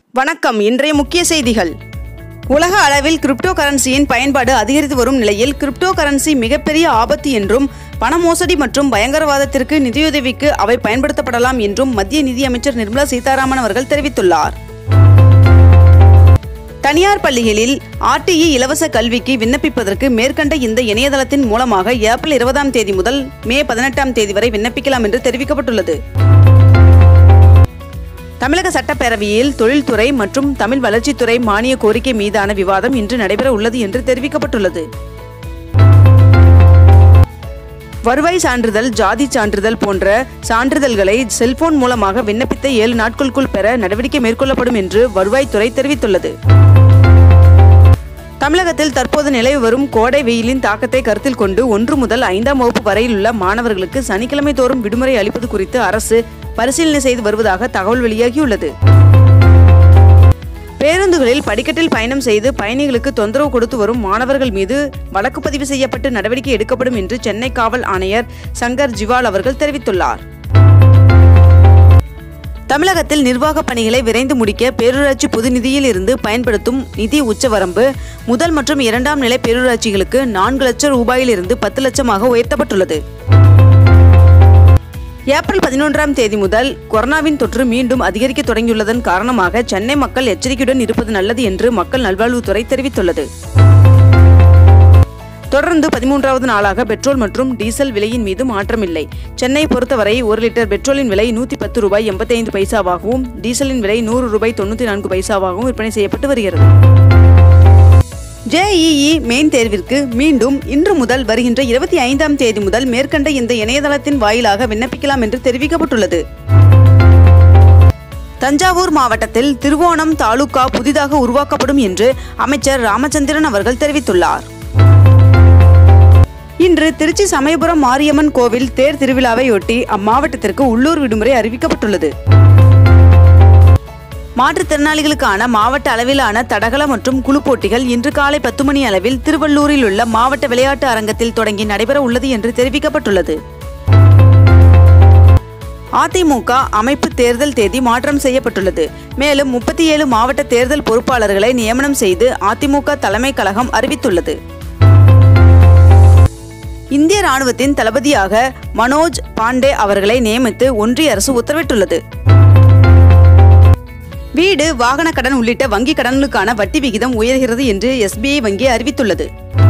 வணக்கம் இன்றைய முக்கிய செய்திகள் உலக அளவில் கிரிப்டோ கரன்சியின் பயன்பாடு அதிகரித்து வரும் நிலையில் கிரிப்டோ கரன்சி மிகப்பெரிய ஆபத்து என்றும் பண மோசடி மற்றும் பயங்கரவாதத்திற்கு நிதியுதவிக்கு அவை பயன்படுத்தப்படலாம் என்றும் மத்திய நிதியமைச்சர் நிர்மலா சீதாராமன் அவர்கள் தெரிவித்துள்ளார் தனியார் பள்ளிகளில் ஆர்டிஇ இலவச கல்விக்கு விண்ணப்பிப்பதற்கு மேற்கண்ட இந்த இணையதளத்தின் மூலமாக ஏப்ரல் இருபதாம் தேதி முதல் மே பதினெட்டாம் தேதி வரை விண்ணப்பிக்கலாம் என்று தெரிவிக்கப்பட்டுள்ளது தமிழக சட்டப்பேரவையில் தொழில்துறை மற்றும் தமிழ் வளர்ச்சித்துறை மானிய கோரிக்கை மீதான விவாதம் இன்று நடைபெற உள்ளது என்று தெரிவிக்கப்பட்டுள்ளது வருவாய் சான்றிதழ் ஜாதி சான்றிதழ் போன்ற சான்றிதழ்களை செல்போன் மூலமாக விண்ணப்பித்த ஏழு நாட்களுக்குள் பெற நடவடிக்கை மேற்கொள்ளப்படும் என்று வருவாய்த்துறை தெரிவித்துள்ளது தமிழகத்தில் தற்போது நிலவி வரும் கோடை வெயிலின் தாக்கத்தை கருத்தில் கொண்டு ஒன்று முதல் ஐந்தாம் வகுப்பு வரையில் உள்ள மாணவர்களுக்கு சனிக்கிழமை தோறும் விடுமுறை அளிப்பது குறித்து அரசு பரிசீலனை செய்து வருவதாக தகவல் வெளியாகியுள்ளது பேருந்துகளில் படிக்கட்டில் பயணம் செய்து பயணிகளுக்கு தொந்தரவு கொடுத்து வரும் மாணவர்கள் மீது வழக்கு பதிவு செய்யப்பட்டு நடவடிக்கை எடுக்கப்படும் என்று சென்னை காவல் ஆணையர் சங்கர் ஜிவால் அவர்கள் தெரிவித்துள்ளார் தமிழகத்தில் நிர்வாக பணிகளை விரைந்து முடிக்க பேரூராட்சி பொது நிதியில் இருந்து பயன்படுத்தும் நிதி உச்சவரம்பு முதல் மற்றும் இரண்டாம் நிலை பேரூராட்சிகளுக்கு நான்கு லட்சம் ரூபாயிலிருந்து பத்து லட்சமாக உயர்த்தப்பட்டுள்ளது ஏப்ரல் பதினொன்றாம் தேதி முதல் கொரோனாவின் தொற்று மீண்டும் அதிகரிக்க தொடங்கியுள்ளதன் காரணமாக சென்னை மக்கள் எச்சரிக்கையுடன் இருப்பது நல்லது என்று மக்கள் நல்வாழ்வுத்துறை தெரிவித்துள்ளது தொடர்ந்து பதிமூன்றாவது நாளாக பெட்ரோல் மற்றும் டீசல் விலையின் மீது மாற்றமில்லை சென்னை பொறுத்தவரை ஒரு லிட்டர் பெட்ரோலின் விலை நூற்றி பத்து ரூபாய் எண்பத்தைந்து பைசாவாகவும் டீசலின் விலை நூறு ரூபாய் தொண்ணூற்றி நான்கு பைசாவாகவும் விற்பனை செய்யப்பட்டு வருகிறது ஜேஇஇ மெயின் தேர்விற்கு மீண்டும் இன்று முதல் வருகின்ற இருபத்தி ஐந்தாம் தேதி முதல் மேற்கண்ட இந்த இணையதளத்தின் வாயிலாக விண்ணப்பிக்கலாம் என்று தெரிவிக்கப்பட்டுள்ளது தஞ்சாவூர் மாவட்டத்தில் திருவோணம் தாலுகா புதிதாக உருவாக்கப்படும் என்று அமைச்சர் ராமச்சந்திரன் அவர்கள் தெரிவித்துள்ளார் இன்று திருச்சி சமயபுரம் மாரியம்மன் கோவில் தேர் திருவிழாவையொட்டி அம்மாவட்டத்திற்கு உள்ளூர் விடுமுறை அறிவிக்கப்பட்டுள்ளது மாற்றுத்திறனாளிகளுக்கான மாவட்ட அளவிலான தடகள மற்றும் குழு போட்டிகள் இன்று காலை பத்து மணி அளவில் திருவள்ளூரில் உள்ள மாவட்ட விளையாட்டு அரங்கத்தில் தொடங்கி நடைபெற உள்ளது என்று தெரிவிக்கப்பட்டுள்ளது அதிமுக அமைப்பு தேர்தல் தேதி மாற்றம் செய்யப்பட்டுள்ளது மேலும் முப்பத்தி ஏழு மாவட்ட தேர்தல் பொறுப்பாளர்களை நியமனம் செய்து அதிமுக தலைமை கழகம் அறிவித்துள்ளது இந்திய ராணுவத்தின் தளபதியாக மனோஜ் பாண்டே அவர்களை நியமித்து ஒன்றிய அரசு உத்தரவிட்டுள்ளது வீடு வாகன கடன் உள்ளிட்ட வங்கி கடன்களுக்கான வட்டி விகிதம் உயர்கிறது என்று எஸ்பிஐ வங்கி அறிவித்துள்ளது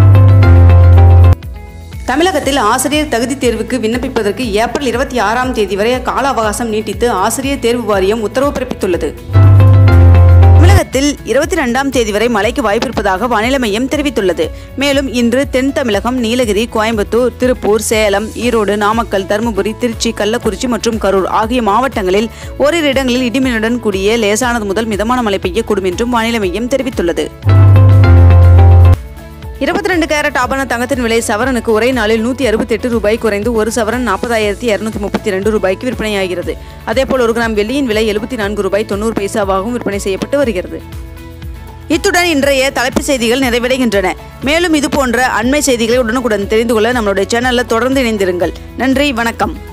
தமிழகத்தில் ஆசிரியர் தகுதி தேர்வுக்கு விண்ணப்பிப்பதற்கு ஏப்ரல் இருபத்தி ஆறாம் தேதி வரை கால அவகாசம் நீட்டித்து ஆசிரியர் தேர்வு வாரியம் உத்தரவு பிறப்பித்துள்ளது தமிழகத்தில் இருபத்தி ரெண்டாம் தேதி வரை மழைக்கு வாய்ப்பிருப்பதாக வானிலை மையம் தெரிவித்துள்ளது மேலும் இன்று தென் தமிழகம் நீலகிரி கோயம்புத்தூர் திருப்பூர் சேலம் ஈரோடு நாமக்கல் தருமபுரி திருச்சி கள்ளக்குறிச்சி மற்றும் கரூர் ஆகிய மாவட்டங்களில் ஓரிரு இடங்களில் இடிமின்னுடன் கூடிய லேசானது முதல் மிதமான மழை பெய்யக்கூடும் என்றும் வானிலை மையம் தெரிவித்துள்ளது இருபத்தி ரெண்டு கேரட் ஆபரண தங்கத்தின் விலை சவரனுக்கு ஒரே நாளில் நூற்றி அறுபத்தி எட்டு ரூபாய் குறைந்து ஒரு சவரன் நாற்பதாயிரத்தி இரநூத்தி முப்பத்தி ரெண்டு ரூபாய்க்கு விற்பனையாகிறது அதேபோல் ஒரு கிராம் வெள்ளியின் விலை எழுபத்தி நான்கு ரூபாய் தொண்ணூறு பைசாவாகவும் விற்பனை செய்யப்பட்டு வருகிறது இத்துடன் இன்றைய தலைப்புச் செய்திகள் நிறைவடைகின்றன மேலும் இது போன்ற அண்மை செய்திகளை உடனுக்குடன் தெரிந்து கொள்ள நம்மளுடைய சேனலில் தொடர்ந்து இணைந்திருங்கள் நன்றி வணக்கம்